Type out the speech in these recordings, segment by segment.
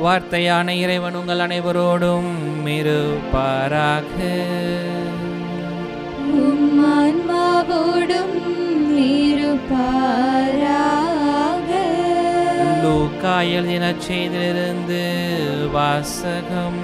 வார்த்தையான இறைவன் உங்கள் அனைவரோடும் இருப்பாராக உம் ஆன்மாவோடும் இருப்பாராக லூக்கா எழுதின செய்திலிருந்து வாசகம்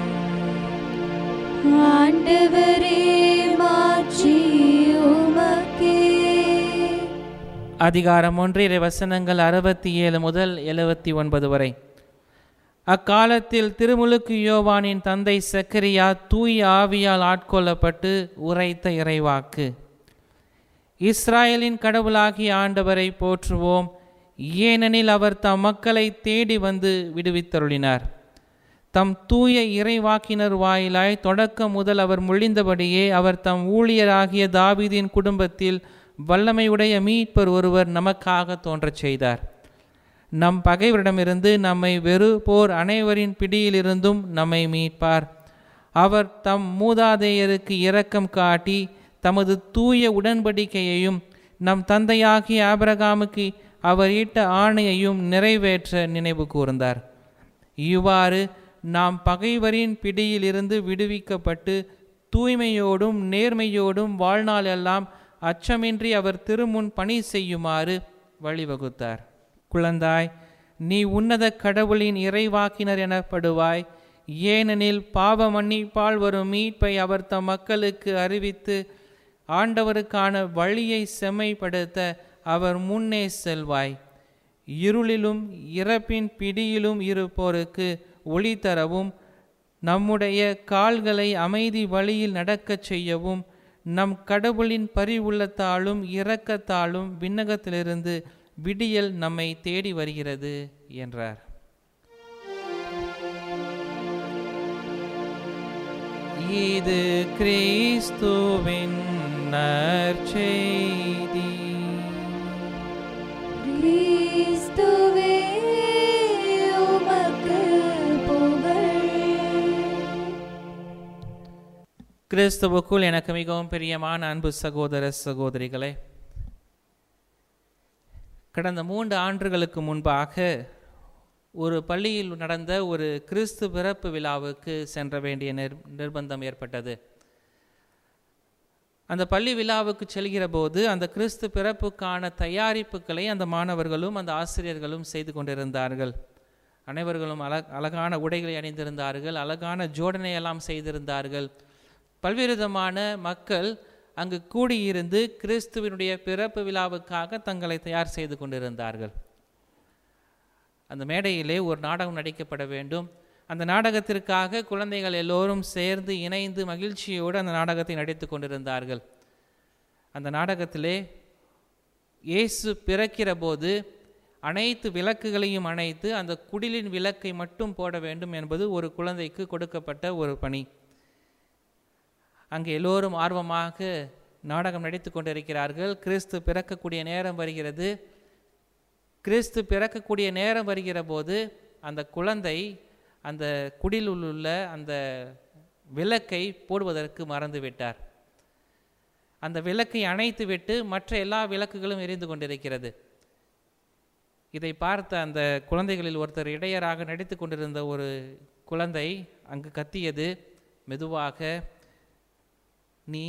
ஆண்டவரே மாற்றி உமக்கே அதிகாரம் ஒன்று இறை வசனங்கள் அறுபத்தி ஏழு முதல் எழுபத்தி ஒன்பது வரை அக்காலத்தில் திருமுழுக்கு யோவானின் தந்தை சக்கரியா தூய் ஆவியால் ஆட்கொள்ளப்பட்டு உரைத்த இறைவாக்கு இஸ்ராயலின் கடவுளாகிய ஆண்டவரை போற்றுவோம் ஏனெனில் அவர் தம் மக்களை தேடி வந்து விடுவித்தருளினார் தம் தூய இறைவாக்கினர் வாயிலாய் தொடக்கம் முதல் அவர் மொழிந்தபடியே அவர் தம் ஊழியராகிய தாவீதின் குடும்பத்தில் வல்லமையுடைய மீட்பர் ஒருவர் நமக்காக தோன்றச் செய்தார் நம் பகைவரிடமிருந்து நம்மை வெறுப்போர் அனைவரின் பிடியிலிருந்தும் நம்மை மீட்பார் அவர் தம் மூதாதையருக்கு இரக்கம் காட்டி தமது தூய உடன்படிக்கையையும் நம் தந்தையாகிய ஆபிரகாமுக்கு அவர் இட்ட ஆணையையும் நிறைவேற்ற நினைவு கூர்ந்தார் இவ்வாறு நாம் பகைவரின் பிடியிலிருந்து விடுவிக்கப்பட்டு தூய்மையோடும் நேர்மையோடும் வாழ்நாளெல்லாம் அச்சமின்றி அவர் திருமுன் பணி செய்யுமாறு வழிவகுத்தார் குழந்தாய் நீ உன்னத கடவுளின் இறைவாக்கினர் எனப்படுவாய் ஏனெனில் பாவ மன்னிப்பால் வரும் மீட்பை அவர் தம் மக்களுக்கு அறிவித்து ஆண்டவருக்கான வழியை செம்மைப்படுத்த அவர் முன்னே செல்வாய் இருளிலும் இறப்பின் பிடியிலும் இருப்போருக்கு ஒளி தரவும் நம்முடைய கால்களை அமைதி வழியில் நடக்கச் செய்யவும் நம் கடவுளின் பரிவுள்ளத்தாலும் இரக்கத்தாலும் விண்ணகத்திலிருந்து விடியல் நம்மை தேடி வருகிறது என்றார் இது கிறிஸ்துவின் நற்செய்தி கிறிஸ்துவே உமக்கு புகழ் கிறிஸ்துவுக்குள் எனக்கு மிகவும் பிரியமான அன்பு சகோதர சகோதரிகளே கடந்த மூன்று ஆண்டுகளுக்கு முன்பாக ஒரு பள்ளியில் நடந்த ஒரு கிறிஸ்து பிறப்பு விழாவுக்கு சென்ற வேண்டிய நிர் நிர்பந்தம் ஏற்பட்டது அந்த பள்ளி விழாவுக்கு செல்கிற போது அந்த கிறிஸ்து பிறப்புக்கான தயாரிப்புகளை அந்த மாணவர்களும் அந்த ஆசிரியர்களும் செய்து கொண்டிருந்தார்கள் அனைவர்களும் அழ அழகான உடைகளை அணிந்திருந்தார்கள் அழகான ஜோடனை எல்லாம் செய்திருந்தார்கள் பல்வேறு விதமான மக்கள் அங்கு கூடியிருந்து கிறிஸ்துவினுடைய பிறப்பு விழாவுக்காக தங்களை தயார் செய்து கொண்டிருந்தார்கள் அந்த மேடையிலே ஒரு நாடகம் நடிக்கப்பட வேண்டும் அந்த நாடகத்திற்காக குழந்தைகள் எல்லோரும் சேர்ந்து இணைந்து மகிழ்ச்சியோடு அந்த நாடகத்தை நடித்து கொண்டிருந்தார்கள் அந்த நாடகத்திலே இயேசு பிறக்கிற போது அனைத்து விளக்குகளையும் அணைத்து அந்த குடிலின் விளக்கை மட்டும் போட வேண்டும் என்பது ஒரு குழந்தைக்கு கொடுக்கப்பட்ட ஒரு பணி அங்கே எல்லோரும் ஆர்வமாக நாடகம் நடித்து கொண்டிருக்கிறார்கள் கிறிஸ்து பிறக்கக்கூடிய நேரம் வருகிறது கிறிஸ்து பிறக்கக்கூடிய நேரம் வருகிற போது அந்த குழந்தை அந்த குடிலுள் உள்ள அந்த விளக்கை போடுவதற்கு மறந்து விட்டார் அந்த விளக்கை அணைத்து விட்டு மற்ற எல்லா விளக்குகளும் எரிந்து கொண்டிருக்கிறது இதை பார்த்த அந்த குழந்தைகளில் ஒருத்தர் இடையராக நடித்து கொண்டிருந்த ஒரு குழந்தை அங்கு கத்தியது மெதுவாக நீ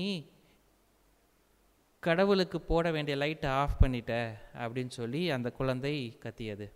கடவுளுக்கு போட வேண்டிய லைட்டை ஆஃப் பண்ணிட்ட அப்படின்னு சொல்லி அந்த குழந்தை கத்தியது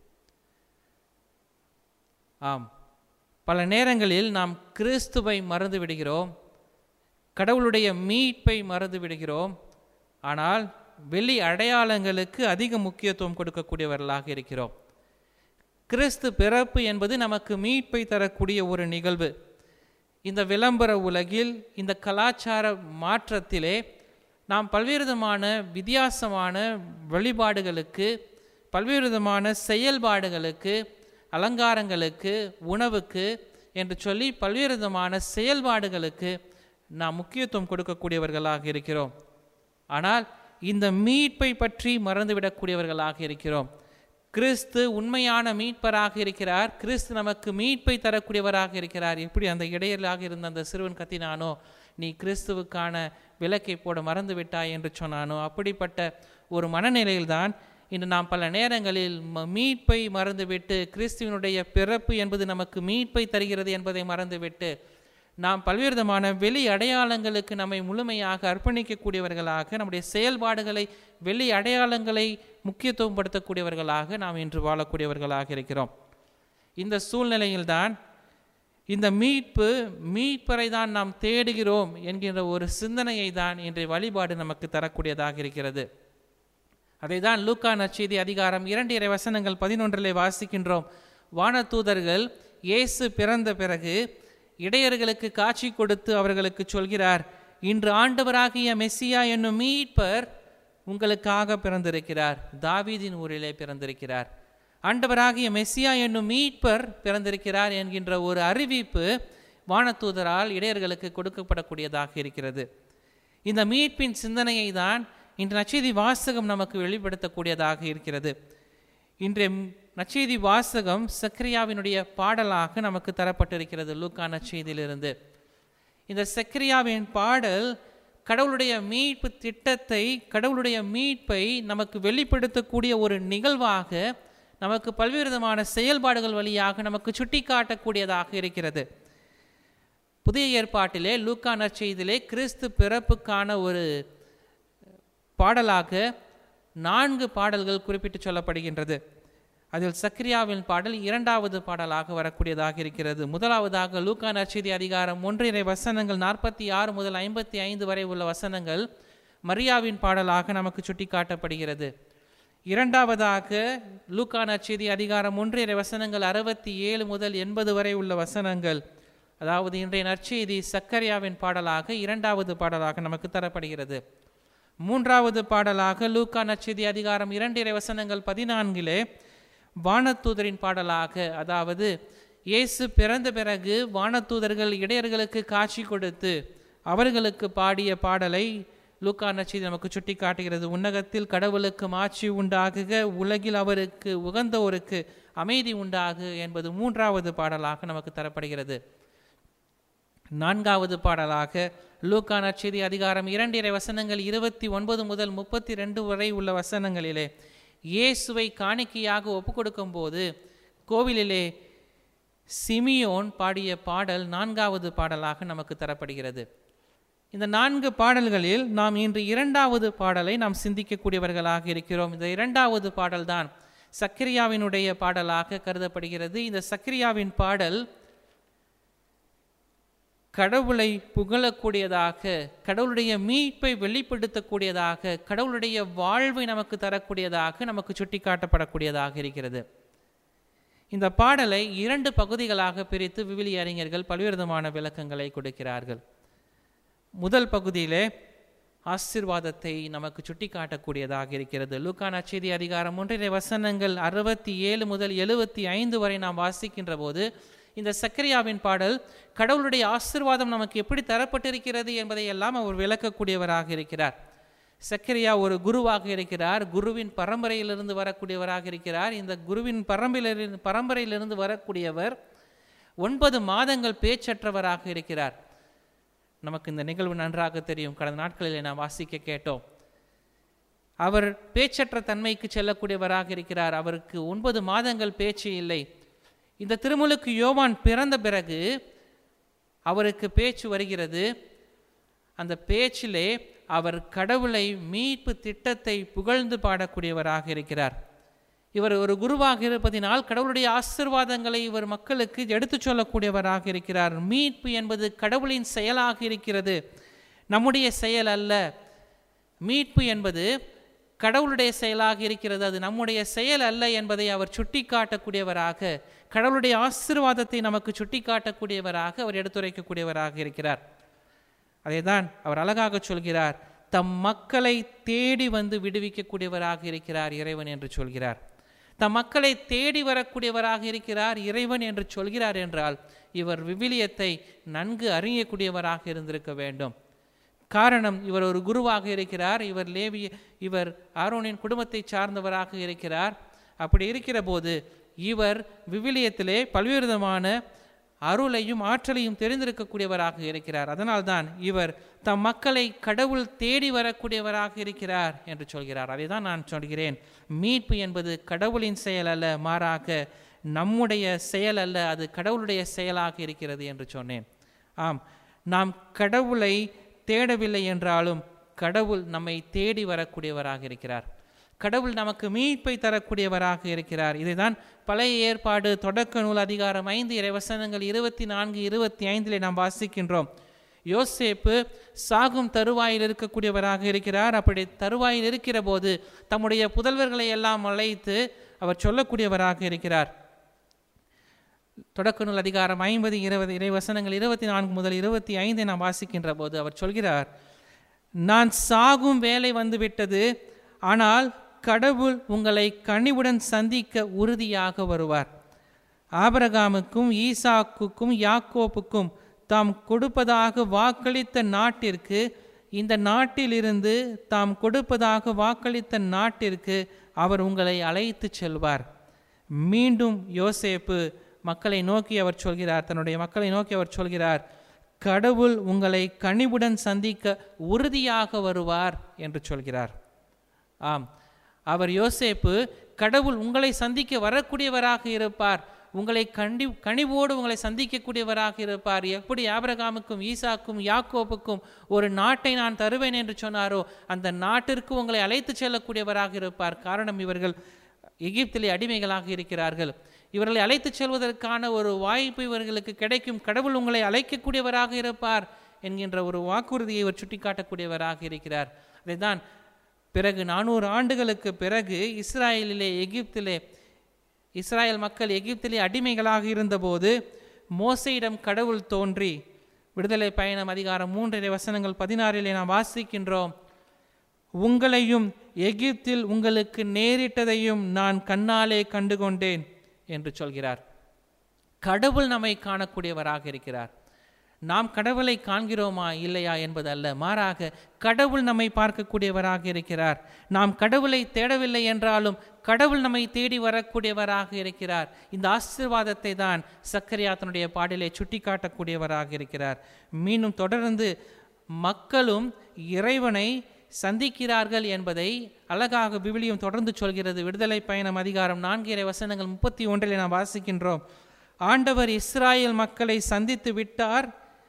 ஆம் பல நேரங்களில் நாம் கிறிஸ்துவை மறந்து விடுகிறோம் கடவுளுடைய மீட்பை மறந்து விடுகிறோம் ஆனால் வெளி அடையாளங்களுக்கு அதிக முக்கியத்துவம் கொடுக்கக்கூடியவர்களாக இருக்கிறோம் கிறிஸ்து பிறப்பு என்பது நமக்கு மீட்பை தரக்கூடிய ஒரு நிகழ்வு இந்த விளம்பர உலகில் இந்த கலாச்சார மாற்றத்திலே நாம் பல்வேறு விதமான வித்தியாசமான வழிபாடுகளுக்கு பல்வேறு விதமான செயல்பாடுகளுக்கு அலங்காரங்களுக்கு உணவுக்கு என்று சொல்லி பல்வேறு விதமான செயல்பாடுகளுக்கு நாம் முக்கியத்துவம் கொடுக்கக்கூடியவர்களாக இருக்கிறோம் ஆனால் இந்த மீட்பை பற்றி மறந்துவிடக்கூடியவர்களாக இருக்கிறோம் கிறிஸ்து உண்மையான மீட்பராக இருக்கிறார் கிறிஸ்து நமக்கு மீட்பை தரக்கூடியவராக இருக்கிறார் எப்படி அந்த இடையலாக இருந்த அந்த சிறுவன் கத்தினானோ நீ கிறிஸ்துவுக்கான விளக்கை போட மறந்து விட்டாய் என்று சொன்னானோ அப்படிப்பட்ட ஒரு மனநிலையில்தான் இன்று நாம் பல நேரங்களில் ம- மீட்பை மறந்துவிட்டு கிறிஸ்துவனுடைய பிறப்பு என்பது நமக்கு மீட்பை தருகிறது என்பதை மறந்துவிட்டு நாம் பல்வேறு விதமான வெளி அடையாளங்களுக்கு நம்மை முழுமையாக அர்ப்பணிக்கக்கூடியவர்களாக நம்முடைய செயல்பாடுகளை வெளி அடையாளங்களை முக்கியத்துவப்படுத்தக்கூடியவர்களாக நாம் இன்று வாழக்கூடியவர்களாக இருக்கிறோம் இந்த சூழ்நிலையில்தான் இந்த மீட்பு மீட்பரை தான் நாம் தேடுகிறோம் என்கின்ற ஒரு சிந்தனையை தான் இன்றைய வழிபாடு நமக்கு தரக்கூடியதாக இருக்கிறது அதை தான் லூக்கா நற்செய்தி அதிகாரம் இரண்டு இறை வசனங்கள் பதினொன்றிலே வாசிக்கின்றோம் வானதூதர்கள் இயேசு பிறந்த பிறகு இடையர்களுக்கு காட்சி கொடுத்து அவர்களுக்கு சொல்கிறார் இன்று ஆண்டவராகிய மெஸ்ஸியா என்னும் மீட்பர் உங்களுக்காக பிறந்திருக்கிறார் தாவீதின் ஊரிலே பிறந்திருக்கிறார் ஆண்டவராகிய மெஸ்ஸியா என்னும் மீட்பர் பிறந்திருக்கிறார் என்கின்ற ஒரு அறிவிப்பு வானதூதரால் இடையர்களுக்கு கொடுக்கப்படக்கூடியதாக இருக்கிறது இந்த மீட்பின் சிந்தனையை தான் இன்று நச்செய்தி வாசகம் நமக்கு வெளிப்படுத்தக்கூடியதாக இருக்கிறது இன்றைய ம்- நற்செய்தி வாசகம் சக்கரியாவினுடைய பாடலாக நமக்கு தரப்பட்டிருக்கிறது லூக்கா நற்செய்தியிலிருந்து இந்த சக்கரியாவின் பாடல் கடவுளுடைய மீட்பு திட்டத்தை கடவுளுடைய மீட்பை நமக்கு வெளிப்படுத்தக்கூடிய ஒரு நிகழ்வாக நமக்கு பல்வேறு விதமான செயல்பாடுகள் வழியாக நமக்கு சுட்டிக்காட்டக்கூடியதாக இருக்கிறது புதிய ஏற்பாட்டிலே லூக்கா நற்செய்தியிலே கிறிஸ்து பிறப்புக்கான ஒரு பாடலாக நான்கு பாடல்கள் குறிப்பிட்டு சொல்லப்படுகின்றது அதில் சக்ரியாவின் பாடல் இரண்டாவது பாடலாக வரக்கூடியதாக இருக்கிறது முதலாவதாக லூக்கா நற்செய்தி அதிகாரம் ஒன்றினை வசனங்கள் நாற்பத்தி ஆறு முதல் ஐம்பத்தி ஐந்து வரை உள்ள வசனங்கள் மரியாவின் பாடலாக நமக்கு சுட்டிக்காட்டப்படுகிறது இரண்டாவதாக லூக்கா நற்செய்தி அதிகாரம் ஒன்றிய வசனங்கள் அறுபத்தி ஏழு முதல் எண்பது வரை உள்ள வசனங்கள் அதாவது இன்றைய நற்செய்தி சக்கரியாவின் பாடலாக இரண்டாவது பாடலாக நமக்கு தரப்படுகிறது மூன்றாவது பாடலாக லூக்கா நற்செய்தி அதிகாரம் இரண்டிரை வசனங்கள் பதினான்கிலே வானத்தூதரின் பாடலாக அதாவது இயேசு பிறந்த பிறகு வானத்தூதர்கள் இடையர்களுக்கு காட்சி கொடுத்து அவர்களுக்கு பாடிய பாடலை லூக்கா நற்செய்தி நமக்கு சுட்டி காட்டுகிறது உன்னகத்தில் கடவுளுக்கு மாட்சி உண்டாகுக உலகில் அவருக்கு உகந்தோருக்கு அமைதி உண்டாகு என்பது மூன்றாவது பாடலாக நமக்கு தரப்படுகிறது நான்காவது பாடலாக லூக்கா நற்செய்தி அதிகாரம் இரண்டிரை வசனங்கள் இருபத்தி ஒன்பது முதல் முப்பத்தி ரெண்டு வரை உள்ள வசனங்களிலே இயேசுவை காணிக்கையாக ஒப்புக்கொடுக்கும் போது கோவிலிலே சிமியோன் பாடிய பாடல் நான்காவது பாடலாக நமக்கு தரப்படுகிறது இந்த நான்கு பாடல்களில் நாம் இன்று இரண்டாவது பாடலை நாம் சிந்திக்கக்கூடியவர்களாக இருக்கிறோம் இந்த இரண்டாவது பாடல்தான் சக்கரியாவினுடைய பாடலாக கருதப்படுகிறது இந்த சக்கரியாவின் பாடல் கடவுளை புகழக்கூடியதாக கடவுளுடைய மீட்பை வெளிப்படுத்தக்கூடியதாக கடவுளுடைய வாழ்வை நமக்கு தரக்கூடியதாக நமக்கு சுட்டிக்காட்டப்படக்கூடியதாக இருக்கிறது இந்த பாடலை இரண்டு பகுதிகளாக பிரித்து விவிலிய அறிஞர்கள் பல்வேறு விதமான விளக்கங்களை கொடுக்கிறார்கள் முதல் பகுதியிலே ஆசிர்வாதத்தை நமக்கு சுட்டிக்காட்டக்கூடியதாக இருக்கிறது லூக்கா நச்செய்தி அதிகாரம் ஒன்றினை வசனங்கள் அறுபத்தி ஏழு முதல் எழுபத்தி ஐந்து வரை நாம் வாசிக்கின்ற போது இந்த சக்கரியாவின் பாடல் கடவுளுடைய ஆசிர்வாதம் நமக்கு எப்படி தரப்பட்டிருக்கிறது என்பதை எல்லாம் அவர் விளக்கக்கூடியவராக இருக்கிறார் சக்கரியா ஒரு குருவாக இருக்கிறார் குருவின் பரம்பரையிலிருந்து வரக்கூடியவராக இருக்கிறார் இந்த குருவின் பரம்பரையிலிருந்து பரம்பரையிலிருந்து வரக்கூடியவர் ஒன்பது மாதங்கள் பேச்சற்றவராக இருக்கிறார் நமக்கு இந்த நிகழ்வு நன்றாக தெரியும் கடந்த நாட்களில் நாம் வாசிக்க கேட்டோம் அவர் பேச்சற்ற தன்மைக்கு செல்லக்கூடியவராக இருக்கிறார் அவருக்கு ஒன்பது மாதங்கள் பேச்சு இல்லை இந்த திருமுழுக்கு யோவான் பிறந்த பிறகு அவருக்கு பேச்சு வருகிறது அந்த பேச்சிலே அவர் கடவுளை மீட்பு திட்டத்தை புகழ்ந்து பாடக்கூடியவராக இருக்கிறார் இவர் ஒரு குருவாக இருப்பதினால் கடவுளுடைய ஆசிர்வாதங்களை இவர் மக்களுக்கு எடுத்துச் சொல்லக்கூடியவராக இருக்கிறார் மீட்பு என்பது கடவுளின் செயலாக இருக்கிறது நம்முடைய செயல் அல்ல மீட்பு என்பது கடவுளுடைய செயலாக இருக்கிறது அது நம்முடைய செயல் அல்ல என்பதை அவர் சுட்டிக்காட்டக்கூடியவராக கடவுளுடைய ஆசிர்வாதத்தை நமக்கு சுட்டிக்காட்டக்கூடியவராக அவர் எடுத்துரைக்கக்கூடியவராக இருக்கிறார் அதைதான் அவர் அழகாக சொல்கிறார் தம் மக்களை தேடி வந்து விடுவிக்கக்கூடியவராக இருக்கிறார் இறைவன் என்று சொல்கிறார் தம் மக்களை தேடி வரக்கூடியவராக இருக்கிறார் இறைவன் என்று சொல்கிறார் என்றால் இவர் விவிலியத்தை நன்கு அறியக்கூடியவராக இருந்திருக்க வேண்டும் காரணம் இவர் ஒரு குருவாக இருக்கிறார் இவர் லேவி இவர் ஆரோனின் குடும்பத்தை சார்ந்தவராக இருக்கிறார் அப்படி இருக்கிற போது இவர் விவிலியத்திலே பல்வேறு விதமான அருளையும் ஆற்றலையும் தெரிந்திருக்கக்கூடியவராக இருக்கிறார் அதனால்தான் இவர் தம் மக்களை கடவுள் தேடி வரக்கூடியவராக இருக்கிறார் என்று சொல்கிறார் அதை தான் நான் சொல்கிறேன் மீட்பு என்பது கடவுளின் செயல் அல்ல மாறாக நம்முடைய செயல் அல்ல அது கடவுளுடைய செயலாக இருக்கிறது என்று சொன்னேன் ஆம் நாம் கடவுளை தேடவில்லை என்றாலும் கடவுள் நம்மை தேடி வரக்கூடியவராக இருக்கிறார் கடவுள் நமக்கு மீட்பை தரக்கூடியவராக இருக்கிறார் இதைதான் பழைய ஏற்பாடு தொடக்க நூல் அதிகாரம் ஐந்து இறைவசனங்கள் இருபத்தி நான்கு இருபத்தி ஐந்திலே நாம் வாசிக்கின்றோம் யோசேப்பு சாகும் தருவாயில் இருக்கக்கூடியவராக இருக்கிறார் அப்படி தருவாயில் இருக்கிற போது தம்முடைய புதல்வர்களை எல்லாம் அழைத்து அவர் சொல்லக்கூடியவராக இருக்கிறார் தொடக்க நூல் அதிகாரம் ஐம்பது இருபது இறைவசனங்கள் இருபத்தி நான்கு முதல் இருபத்தி ஐந்தை நாம் வாசிக்கின்ற போது அவர் சொல்கிறார் நான் சாகும் வேலை வந்துவிட்டது ஆனால் கடவுள் உங்களை கனிவுடன் சந்திக்க உறுதியாக வருவார் ஆபரகாமுக்கும் ஈசாக்குக்கும் யாக்கோப்புக்கும் தாம் கொடுப்பதாக வாக்களித்த நாட்டிற்கு இந்த நாட்டிலிருந்து தாம் கொடுப்பதாக வாக்களித்த நாட்டிற்கு அவர் உங்களை அழைத்து செல்வார் மீண்டும் யோசேப்பு மக்களை நோக்கி அவர் சொல்கிறார் தன்னுடைய மக்களை நோக்கி அவர் சொல்கிறார் கடவுள் உங்களை கனிவுடன் சந்திக்க உறுதியாக வருவார் என்று சொல்கிறார் ஆம் அவர் யோசேப்பு கடவுள் உங்களை சந்திக்க வரக்கூடியவராக இருப்பார் உங்களை கண்டி கனிவோடு உங்களை சந்திக்கக்கூடியவராக இருப்பார் எப்படி ஆபிரகாமுக்கும் ஈசாக்கும் யாக்கோப்புக்கும் ஒரு நாட்டை நான் தருவேன் என்று சொன்னாரோ அந்த நாட்டிற்கு உங்களை அழைத்து செல்லக்கூடியவராக இருப்பார் காரணம் இவர்கள் எகிப்திலே அடிமைகளாக இருக்கிறார்கள் இவர்களை அழைத்துச் செல்வதற்கான ஒரு வாய்ப்பு இவர்களுக்கு கிடைக்கும் கடவுள் உங்களை அழைக்கக்கூடியவராக இருப்பார் என்கின்ற ஒரு வாக்குறுதியை இவர் சுட்டிக்காட்டக்கூடியவராக இருக்கிறார் அதைதான் பிறகு நானூறு ஆண்டுகளுக்கு பிறகு இஸ்ராயலிலே எகிப்திலே இஸ்ராயல் மக்கள் எகிப்திலே அடிமைகளாக இருந்தபோது மோசையிடம் கடவுள் தோன்றி விடுதலை பயணம் அதிகாரம் மூன்றரை வசனங்கள் பதினாறிலே நாம் வாசிக்கின்றோம் உங்களையும் எகிப்தில் உங்களுக்கு நேரிட்டதையும் நான் கண்ணாலே கண்டுகொண்டேன் என்று சொல்கிறார் கடவுள் நம்மை காணக்கூடியவராக இருக்கிறார் நாம் கடவுளை காண்கிறோமா இல்லையா என்பது அல்ல மாறாக கடவுள் நம்மை பார்க்கக்கூடியவராக இருக்கிறார் நாம் கடவுளை தேடவில்லை என்றாலும் கடவுள் நம்மை தேடி வரக்கூடியவராக இருக்கிறார் இந்த ஆசீர்வாதத்தை தான் சக்கரியா தன்னுடைய பாடலை சுட்டிக்காட்டக்கூடியவராக இருக்கிறார் மீண்டும் தொடர்ந்து மக்களும் இறைவனை சந்திக்கிறார்கள் என்பதை அழகாக விவிலியம் தொடர்ந்து சொல்கிறது விடுதலை பயணம் அதிகாரம் நான்கு இறை வசனங்கள் முப்பத்தி ஒன்றில் நாம் வாசிக்கின்றோம் ஆண்டவர் இஸ்ராயல் மக்களை சந்தித்து விட்டார்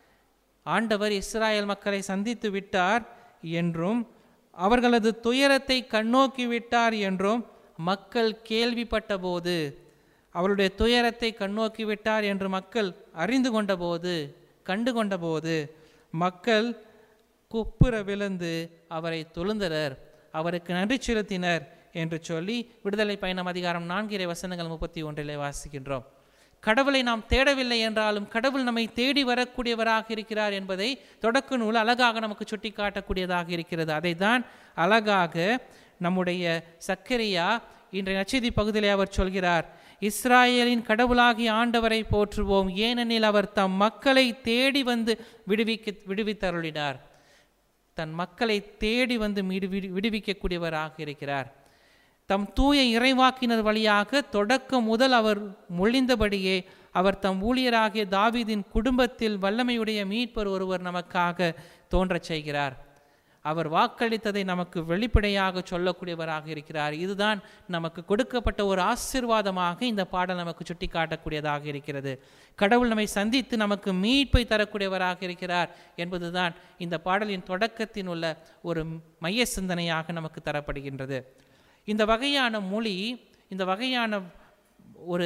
ஆண்டவர் இஸ்ராயல் மக்களை சந்தித்து விட்டார் என்றும் அவர்களது துயரத்தை கண்ணோக்கி விட்டார் என்றும் மக்கள் கேள்விப்பட்ட போது அவருடைய துயரத்தை கண்ணோக்கி விட்டார் என்று மக்கள் அறிந்து கொண்டபோது கண்டு கொண்டபோது மக்கள் குப்புற விழுந்து அவரை தொழுந்தனர் அவருக்கு நன்றி செலுத்தினர் என்று சொல்லி விடுதலை பயணம் அதிகாரம் நான்கிரை வசனங்கள் முப்பத்தி ஒன்றிலே வாசிக்கின்றோம் கடவுளை நாம் தேடவில்லை என்றாலும் கடவுள் நம்மை தேடி வரக்கூடியவராக இருக்கிறார் என்பதை தொடக்க நூல் அழகாக நமக்கு சுட்டிக்காட்டக்கூடியதாக இருக்கிறது அதை தான் அழகாக நம்முடைய சக்கரியா இன்றைய நச்செய்தி பகுதியிலே அவர் சொல்கிறார் இஸ்ராயலின் கடவுளாகிய ஆண்டவரை போற்றுவோம் ஏனெனில் அவர் தம் மக்களை தேடி வந்து விடுவிக்க விடுவித்தருளினார் தன் மக்களை தேடி வந்து விடுவி விடுவிக்கக்கூடியவராக இருக்கிறார் தம் தூய இறைவாக்கினர் வழியாக தொடக்கம் முதல் அவர் மொழிந்தபடியே அவர் தம் ஊழியராகிய தாவீதின் குடும்பத்தில் வல்லமையுடைய மீட்பர் ஒருவர் நமக்காக தோன்றச் செய்கிறார் அவர் வாக்களித்ததை நமக்கு வெளிப்படையாக சொல்லக்கூடியவராக இருக்கிறார் இதுதான் நமக்கு கொடுக்கப்பட்ட ஒரு ஆசிர்வாதமாக இந்த பாடல் நமக்கு சுட்டிக்காட்டக்கூடியதாக இருக்கிறது கடவுள் நம்மை சந்தித்து நமக்கு மீட்பை தரக்கூடியவராக இருக்கிறார் என்பதுதான் இந்த பாடலின் தொடக்கத்தின் உள்ள ஒரு மைய சிந்தனையாக நமக்கு தரப்படுகின்றது இந்த வகையான மொழி இந்த வகையான ஒரு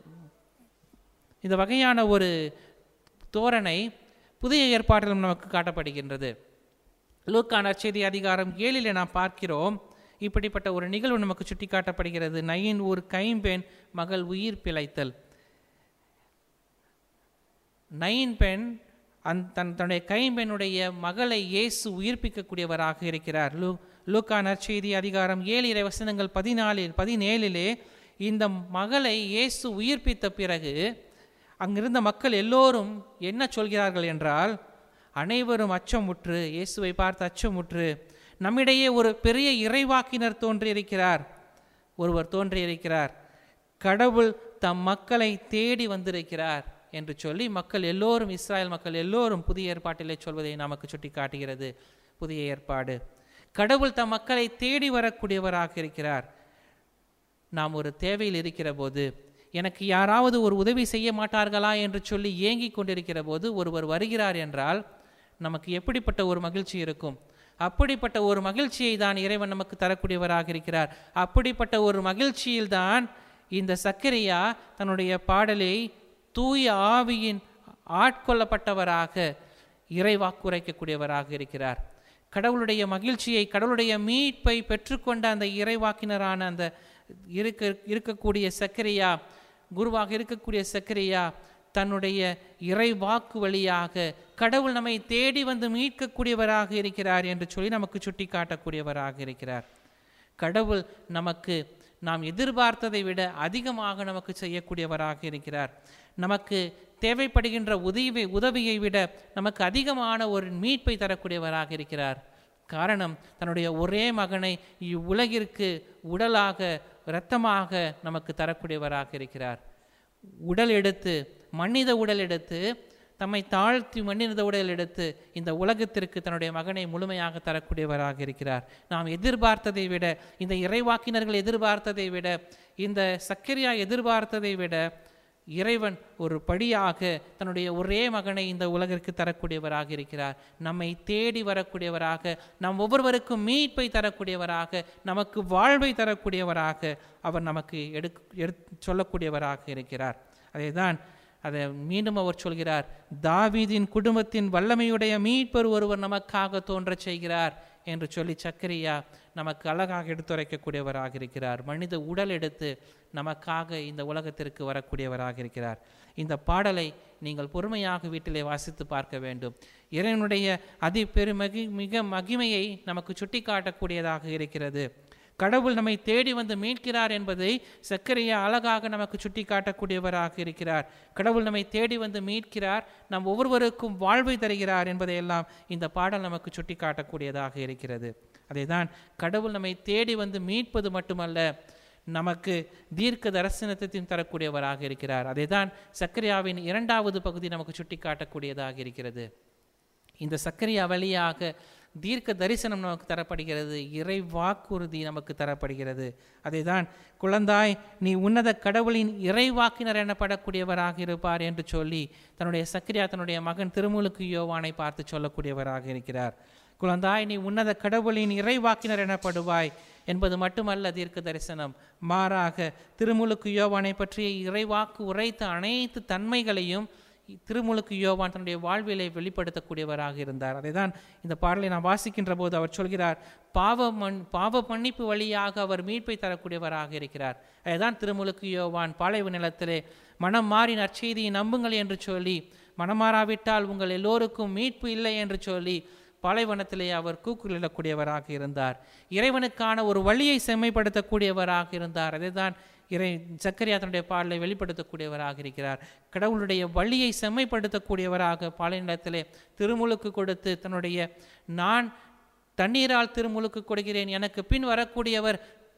இந்த வகையான ஒரு தோரணை புதிய ஏற்பாட்டிலும் நமக்கு காட்டப்படுகின்றது லூக்கான செய்தி அதிகாரம் ஏழில் நாம் பார்க்கிறோம் இப்படிப்பட்ட ஒரு நிகழ்வு நமக்கு சுட்டிக்காட்டப்படுகிறது நயின் ஊர் கைம்பெண் மகள் உயிர் பிழைத்தல் நயின் பெண் அந் தன் தன்னுடைய கைம்பெண்ணுடைய மகளை இயேசு உயிர்ப்பிக்கக்கூடியவராக இருக்கிறார் லூ லூக்கா நற்செய்தி அதிகாரம் ஏழு இறை வசனங்கள் பதினாலில் பதினேழிலே இந்த மகளை இயேசு உயிர்ப்பித்த பிறகு அங்கிருந்த மக்கள் எல்லோரும் என்ன சொல்கிறார்கள் என்றால் அனைவரும் அச்சமுற்று இயேசுவை பார்த்து அச்சமுற்று நம்மிடையே ஒரு பெரிய இறைவாக்கினர் தோன்றியிருக்கிறார் ஒருவர் தோன்றியிருக்கிறார் கடவுள் தம் மக்களை தேடி வந்திருக்கிறார் என்று சொல்லி மக்கள் எல்லோரும் இஸ்ராயல் மக்கள் எல்லோரும் புதிய ஏற்பாட்டிலே சொல்வதை நமக்கு சுட்டி காட்டுகிறது புதிய ஏற்பாடு கடவுள் தம் மக்களை தேடி வரக்கூடியவராக இருக்கிறார் நாம் ஒரு தேவையில் இருக்கிற போது எனக்கு யாராவது ஒரு உதவி செய்ய மாட்டார்களா என்று சொல்லி ஏங்கிக் கொண்டிருக்கிற போது ஒருவர் வருகிறார் என்றால் நமக்கு எப்படிப்பட்ட ஒரு மகிழ்ச்சி இருக்கும் அப்படிப்பட்ட ஒரு மகிழ்ச்சியை தான் இறைவன் நமக்கு தரக்கூடியவராக இருக்கிறார் அப்படிப்பட்ட ஒரு மகிழ்ச்சியில்தான் இந்த சக்கரியா தன்னுடைய பாடலை தூய ஆவியின் ஆட்கொள்ளப்பட்டவராக இறைவாக்குரைக்கக்கூடியவராக இருக்கிறார் கடவுளுடைய மகிழ்ச்சியை கடவுளுடைய மீட்பை பெற்றுக்கொண்ட அந்த இறைவாக்கினரான அந்த இருக்க இருக்கக்கூடிய சக்கரியா குருவாக இருக்கக்கூடிய சக்கரியா தன்னுடைய இறை வாக்கு வழியாக கடவுள் நம்மை தேடி வந்து மீட்கக்கூடியவராக இருக்கிறார் என்று சொல்லி நமக்கு சுட்டி காட்டக்கூடியவராக இருக்கிறார் கடவுள் நமக்கு நாம் எதிர்பார்த்ததை விட அதிகமாக நமக்கு செய்யக்கூடியவராக இருக்கிறார் நமக்கு தேவைப்படுகின்ற உதவி உதவியை விட நமக்கு அதிகமான ஒரு மீட்பை தரக்கூடியவராக இருக்கிறார் காரணம் தன்னுடைய ஒரே மகனை இவ்வுலகிற்கு உடலாக இரத்தமாக நமக்கு தரக்கூடியவராக இருக்கிறார் உடல் எடுத்து மனித உடல் எடுத்து தம்மை தாழ்த்தி மனித உடல் எடுத்து இந்த உலகத்திற்கு தன்னுடைய மகனை முழுமையாக தரக்கூடியவராக இருக்கிறார் நாம் எதிர்பார்த்ததை விட இந்த இறைவாக்கினர்கள் எதிர்பார்த்ததை விட இந்த சக்கரியா எதிர்பார்த்ததை விட இறைவன் ஒரு படியாக தன்னுடைய ஒரே மகனை இந்த உலகிற்கு தரக்கூடியவராக இருக்கிறார் நம்மை தேடி வரக்கூடியவராக நம் ஒவ்வொருவருக்கும் மீட்பை தரக்கூடியவராக நமக்கு வாழ்வை தரக்கூடியவராக அவர் நமக்கு எடு எடு சொல்லக்கூடியவராக இருக்கிறார் அதை தான் அதை மீண்டும் அவர் சொல்கிறார் தாவீதின் குடும்பத்தின் வல்லமையுடைய மீட்பர் ஒருவர் நமக்காக தோன்றச் செய்கிறார் என்று சொல்லி சக்கரியா நமக்கு அழகாக எடுத்துரைக்கக்கூடியவராக இருக்கிறார் மனித உடல் எடுத்து நமக்காக இந்த உலகத்திற்கு வரக்கூடியவராக இருக்கிறார் இந்த பாடலை நீங்கள் பொறுமையாக வீட்டிலே வாசித்து பார்க்க வேண்டும் இறைவனுடைய அதி பெருமகி மிக மகிமையை நமக்கு சுட்டி காட்டக்கூடியதாக இருக்கிறது கடவுள் நம்மை தேடி வந்து மீட்கிறார் என்பதை சக்கரையா அழகாக நமக்கு சுட்டி காட்டக்கூடியவராக இருக்கிறார் கடவுள் நம்மை தேடி வந்து மீட்கிறார் நம் ஒவ்வொருவருக்கும் வாழ்வை தருகிறார் என்பதையெல்லாம் இந்த பாடல் நமக்கு சுட்டி காட்டக்கூடியதாக இருக்கிறது அதைதான் கடவுள் நம்மை தேடி வந்து மீட்பது மட்டுமல்ல நமக்கு தீர்க்க தரிசனத்தையும் தரக்கூடியவராக இருக்கிறார் அதைதான் சக்கரியாவின் இரண்டாவது பகுதி நமக்கு சுட்டி காட்டக்கூடியதாக இருக்கிறது இந்த சக்கரியா வழியாக தீர்க்க தரிசனம் நமக்கு தரப்படுகிறது இறை வாக்குறுதி நமக்கு தரப்படுகிறது அதைதான் குழந்தாய் நீ உன்னத கடவுளின் இறைவாக்கினர் எனப்படக்கூடியவராக இருப்பார் என்று சொல்லி தன்னுடைய சக்கரியா தன்னுடைய மகன் திருமுழுக்கு யோவானை பார்த்து சொல்லக்கூடியவராக இருக்கிறார் குழந்தாய் நீ உன்னத கடவுளின் இறைவாக்கினர் எனப்படுவாய் என்பது மட்டுமல்ல தீர்க்க தரிசனம் மாறாக திருமுழுக்கு யோவானை பற்றிய இறைவாக்கு உரைத்த அனைத்து தன்மைகளையும் திருமுழுக்கு யோவான் தன்னுடைய வாழ்விலை வெளிப்படுத்தக்கூடியவராக இருந்தார் அதைதான் இந்த பாடலை நாம் வாசிக்கின்ற போது அவர் சொல்கிறார் பாவ மண் பாவ மன்னிப்பு வழியாக அவர் மீட்பை தரக்கூடியவராக இருக்கிறார் அதுதான் திருமுழுக்கு யோவான் பாலைவு நிலத்திலே மனம் மாறி நற்செய்தியை நம்புங்கள் என்று சொல்லி மனமாறாவிட்டால் உங்கள் எல்லோருக்கும் மீட்பு இல்லை என்று சொல்லி பாலைவனத்திலே அவர் கூக்குலிடக்கூடியவராக இருந்தார் இறைவனுக்கான ஒரு வழியை செம்மைப்படுத்தக்கூடியவராக இருந்தார் அதைதான் இறை சக்கரியா தன்னுடைய பாடலை வெளிப்படுத்தக்கூடியவராக இருக்கிறார் கடவுளுடைய வழியை செம்மைப்படுத்தக்கூடியவராக பாலைநிலத்திலே திருமுழுக்கு கொடுத்து தன்னுடைய நான் தண்ணீரால் திருமுழுக்கு கொடுக்கிறேன் எனக்கு பின் வரக்கூடியவர்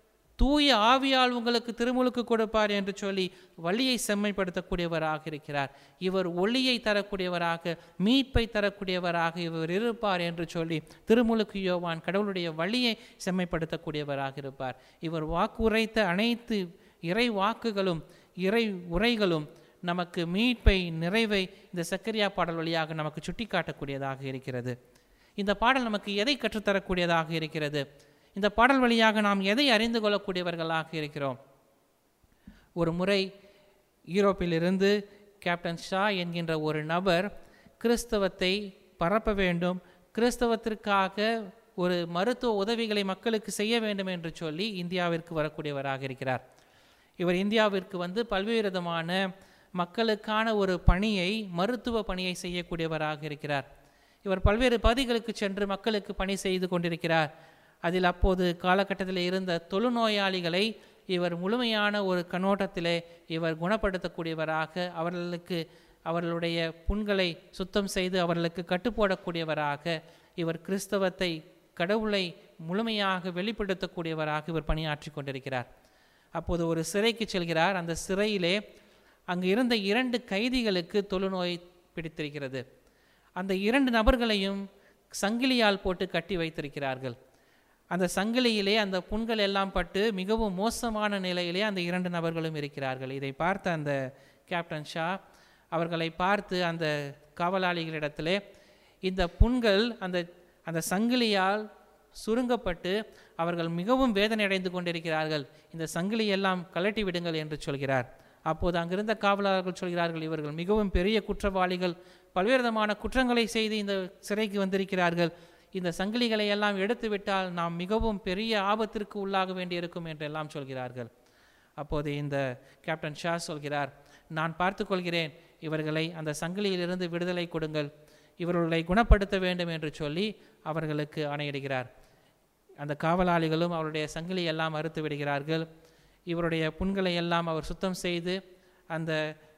தூய ஆவியால் உங்களுக்கு திருமுழுக்கு கொடுப்பார் என்று சொல்லி வழியை செம்மைப்படுத்தக்கூடியவராக இருக்கிறார் இவர் ஒளியை தரக்கூடியவராக மீட்பை தரக்கூடியவராக இவர் இருப்பார் என்று சொல்லி திருமுழுக்கு யோவான் கடவுளுடைய வழியை செம்மைப்படுத்தக்கூடியவராக இருப்பார் இவர் வாக்குரைத்த அனைத்து இறை வாக்குகளும் இறை உரைகளும் நமக்கு மீட்பை நிறைவை இந்த சக்கரியா பாடல் வழியாக நமக்கு சுட்டி காட்டக்கூடியதாக இருக்கிறது இந்த பாடல் நமக்கு எதை கற்றுத்தரக்கூடியதாக இருக்கிறது இந்த பாடல் வழியாக நாம் எதை அறிந்து கொள்ளக்கூடியவர்களாக இருக்கிறோம் ஒரு முறை யூரோப்பிலிருந்து கேப்டன் ஷா என்கின்ற ஒரு நபர் கிறிஸ்தவத்தை பரப்ப வேண்டும் கிறிஸ்தவத்திற்காக ஒரு மருத்துவ உதவிகளை மக்களுக்கு செய்ய வேண்டும் என்று சொல்லி இந்தியாவிற்கு வரக்கூடியவராக இருக்கிறார் இவர் இந்தியாவிற்கு வந்து பல்வேறு விதமான மக்களுக்கான ஒரு பணியை மருத்துவ பணியை செய்யக்கூடியவராக இருக்கிறார் இவர் பல்வேறு பகுதிகளுக்கு சென்று மக்களுக்கு பணி செய்து கொண்டிருக்கிறார் அதில் அப்போது காலகட்டத்தில் இருந்த தொழுநோயாளிகளை இவர் முழுமையான ஒரு கண்ணோட்டத்திலே இவர் குணப்படுத்தக்கூடியவராக அவர்களுக்கு அவர்களுடைய புண்களை சுத்தம் செய்து அவர்களுக்கு கட்டுப்போடக்கூடியவராக இவர் கிறிஸ்தவத்தை கடவுளை முழுமையாக வெளிப்படுத்தக்கூடியவராக இவர் பணியாற்றி கொண்டிருக்கிறார் அப்போது ஒரு சிறைக்கு செல்கிறார் அந்த சிறையிலே அங்கு இருந்த இரண்டு கைதிகளுக்கு தொழுநோய் பிடித்திருக்கிறது அந்த இரண்டு நபர்களையும் சங்கிலியால் போட்டு கட்டி வைத்திருக்கிறார்கள் அந்த சங்கிலியிலே அந்த புண்கள் எல்லாம் பட்டு மிகவும் மோசமான நிலையிலே அந்த இரண்டு நபர்களும் இருக்கிறார்கள் இதை பார்த்த அந்த கேப்டன் ஷா அவர்களை பார்த்து அந்த காவலாளிகளிடத்திலே இந்த புண்கள் அந்த அந்த சங்கிலியால் சுருங்கப்பட்டு அவர்கள் மிகவும் வேதனை அடைந்து கொண்டிருக்கிறார்கள் இந்த சங்கிலி எல்லாம் கலட்டி விடுங்கள் என்று சொல்கிறார் அப்போது அங்கிருந்த காவலர்கள் சொல்கிறார்கள் இவர்கள் மிகவும் பெரிய குற்றவாளிகள் பல்வேறு விதமான குற்றங்களை செய்து இந்த சிறைக்கு வந்திருக்கிறார்கள் இந்த சங்கிலிகளை எல்லாம் எடுத்து விட்டால் நாம் மிகவும் பெரிய ஆபத்திற்கு உள்ளாக வேண்டியிருக்கும் என்றெல்லாம் சொல்கிறார்கள் அப்போது இந்த கேப்டன் ஷா சொல்கிறார் நான் பார்த்துக்கொள்கிறேன் இவர்களை அந்த சங்கிலியிலிருந்து விடுதலை கொடுங்கள் இவர்களை குணப்படுத்த வேண்டும் என்று சொல்லி அவர்களுக்கு ஆணையிடுகிறார் அந்த காவலாளிகளும் அவருடைய சங்கிலி எல்லாம் அறுத்து விடுகிறார்கள் இவருடைய புண்களை எல்லாம் அவர் சுத்தம் செய்து அந்த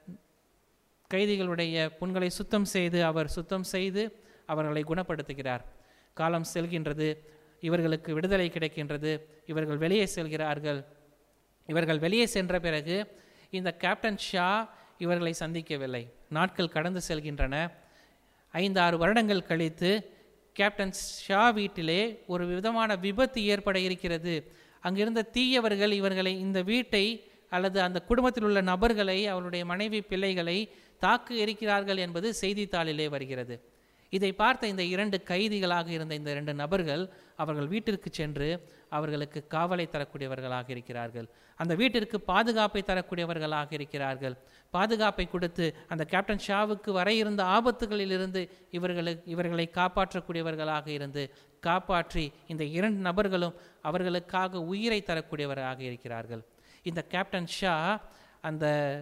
கைதிகளுடைய புண்களை சுத்தம் செய்து அவர் சுத்தம் செய்து அவர்களை குணப்படுத்துகிறார் காலம் செல்கின்றது இவர்களுக்கு விடுதலை கிடைக்கின்றது இவர்கள் வெளியே செல்கிறார்கள் இவர்கள் வெளியே சென்ற பிறகு இந்த கேப்டன் ஷா இவர்களை சந்திக்கவில்லை நாட்கள் கடந்து செல்கின்றன ஐந்து ஆறு வருடங்கள் கழித்து கேப்டன் ஷா வீட்டிலே ஒரு விதமான விபத்து ஏற்பட இருக்கிறது அங்கிருந்த தீயவர்கள் இவர்களை இந்த வீட்டை அல்லது அந்த குடும்பத்தில் உள்ள நபர்களை அவருடைய மனைவி பிள்ளைகளை தாக்கு இருக்கிறார்கள் என்பது செய்தித்தாளிலே வருகிறது இதை பார்த்த இந்த இரண்டு கைதிகளாக இருந்த இந்த இரண்டு நபர்கள் அவர்கள் வீட்டிற்கு சென்று அவர்களுக்கு காவலை தரக்கூடியவர்களாக இருக்கிறார்கள் அந்த வீட்டிற்கு பாதுகாப்பை தரக்கூடியவர்களாக இருக்கிறார்கள் பாதுகாப்பை கொடுத்து அந்த கேப்டன் ஷாவுக்கு வர இருந்த ஆபத்துகளிலிருந்து இவர்களை இவர்களை காப்பாற்றக்கூடியவர்களாக இருந்து காப்பாற்றி இந்த இரண்டு நபர்களும் அவர்களுக்காக உயிரை தரக்கூடியவராக இருக்கிறார்கள் இந்த கேப்டன் ஷா அந்த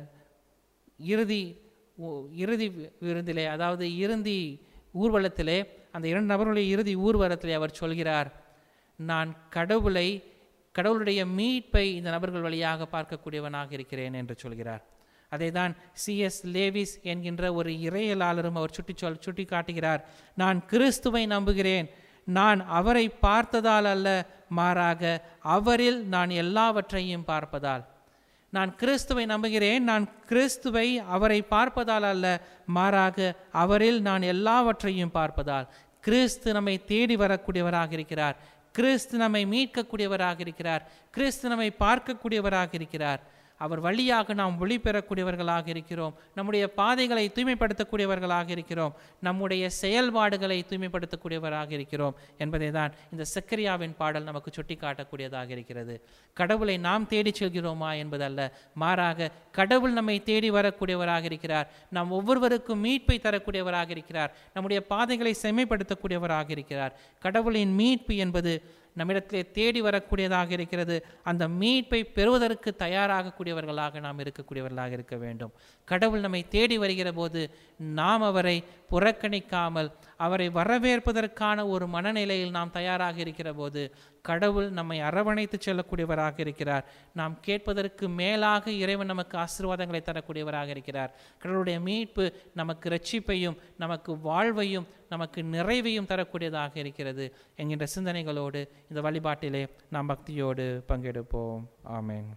இறுதி உ- இறுதி வி- விருந்திலே அதாவது இறுதி ஊர்வலத்திலே அந்த இரண்டு நபர்களுடைய இறுதி ஊர்வலத்திலே அவர் சொல்கிறார் நான் கடவுளை கடவுளுடைய மீட்பை இந்த நபர்கள் வழியாக பார்க்கக்கூடியவனாக இருக்கிறேன் என்று சொல்கிறார் அதை தான் சிஎஸ் லேவிஸ் என்கின்ற ஒரு இறையலாளரும் அவர் சுட்டி சொல் சுட்டி காட்டுகிறார் நான் கிறிஸ்துவை நம்புகிறேன் நான் அவரை பார்த்ததால் அல்ல மாறாக அவரில் நான் எல்லாவற்றையும் பார்ப்பதால் நான் கிறிஸ்துவை நம்புகிறேன் நான் கிறிஸ்துவை அவரை பார்ப்பதால் அல்ல மாறாக அவரில் நான் எல்லாவற்றையும் பார்ப்பதால் கிறிஸ்து நம்மை தேடி வரக்கூடியவராக இருக்கிறார் கிறிஸ்து நம்மை மீட்கக்கூடியவராக இருக்கிறார் கிறிஸ்து நம்மை பார்க்கக்கூடியவராக இருக்கிறார் அவர் வழியாக நாம் ஒளி பெறக்கூடியவர்களாக இருக்கிறோம் நம்முடைய பாதைகளை தூய்மைப்படுத்தக்கூடியவர்களாக இருக்கிறோம் நம்முடைய செயல்பாடுகளை தூய்மைப்படுத்தக்கூடியவராக இருக்கிறோம் என்பதை தான் இந்த சக்கரியாவின் பாடல் நமக்கு சுட்டி காட்டக்கூடியதாக இருக்கிறது கடவுளை நாம் தேடிச் செல்கிறோமா என்பதல்ல மாறாக கடவுள் நம்மை தேடி வரக்கூடியவராக இருக்கிறார் நாம் ஒவ்வொருவருக்கும் மீட்பை தரக்கூடியவராக இருக்கிறார் நம்முடைய பாதைகளை செம்மைப்படுத்தக்கூடியவராக இருக்கிறார் கடவுளின் மீட்பு என்பது நம்மிடத்திலே தேடி வரக்கூடியதாக இருக்கிறது அந்த மீட்பை பெறுவதற்கு தயாராகக்கூடியவர்களாக நாம் இருக்கக்கூடியவர்களாக இருக்க வேண்டும் கடவுள் நம்மை தேடி வருகிற போது நாம் அவரை புறக்கணிக்காமல் அவரை வரவேற்பதற்கான ஒரு மனநிலையில் நாம் தயாராக இருக்கிற போது கடவுள் நம்மை அரவணைத்து செல்லக்கூடியவராக இருக்கிறார் நாம் கேட்பதற்கு மேலாக இறைவன் நமக்கு ஆசீர்வாதங்களை தரக்கூடியவராக இருக்கிறார் கடவுளுடைய மீட்பு நமக்கு ரட்சிப்பையும் நமக்கு வாழ்வையும் நமக்கு நிறைவையும் தரக்கூடியதாக இருக்கிறது என்கின்ற சிந்தனைகளோடு இந்த வழிபாட்டிலே நாம் பக்தியோடு பங்கெடுப்போம் ஆமென்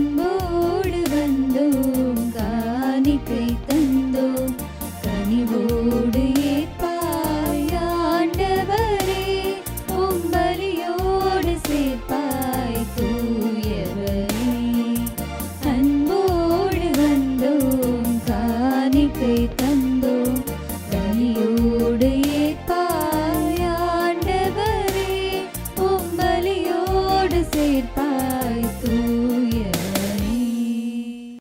அன்போடு வந்தோம் காணிக்கை தந்தோம் கனிவோடு